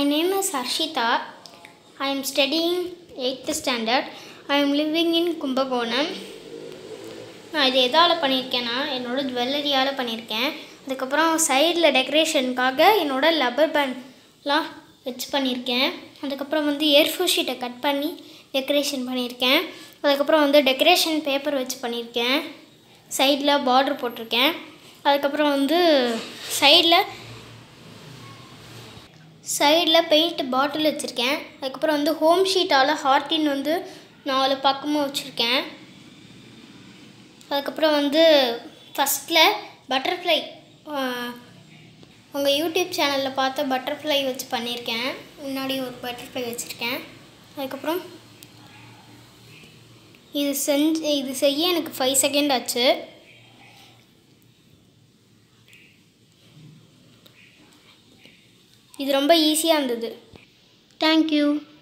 name is Harshita. I am studying 8th standard. I am living in Kumbakonam நான் இது எதால் பண்ணியிருக்கேன்னா என்னோடய ஜுவல்லரியால் பண்ணியிருக்கேன் அதுக்கப்புறம் சைடில் டெக்கரேஷனுக்காக என்னோடய லப்பர் பேண்ட்லாம் வச்சு பண்ணியிருக்கேன் அதுக்கப்புறம் வந்து ஏர்ஃபோ ஷீட்டை கட் பண்ணி டெக்கரேஷன் பண்ணியிருக்கேன் அதுக்கப்புறம் வந்து டெக்கரேஷன் பேப்பர் வச்சு பண்ணியிருக்கேன் சைடில் பார்டர் போட்டிருக்கேன் அதுக்கப்புறம் வந்து சைடில் சைடில் பெயிண்ட் பாட்டில் வச்சுருக்கேன் அதுக்கப்புறம் வந்து ஹோம் ஷீட்டால் ஹார்டின் வந்து நாலு பக்கமும் வச்சுருக்கேன் அதுக்கப்புறம் வந்து ஃபஸ்ட்டில் பட்டர்ஃப்ளை உங்கள் யூடியூப் சேனலில் பார்த்த பட்டர்ஃப்ளை வச்சு பண்ணியிருக்கேன் முன்னாடி ஒரு பட்டர்ஃப்ளை வச்சுருக்கேன் அதுக்கப்புறம் இது செஞ்சு இது செய்ய எனக்கு ஃபைவ் செகண்ட் ஆச்சு இது ரொம்ப ஈஸியாக இருந்தது தேங்க்யூ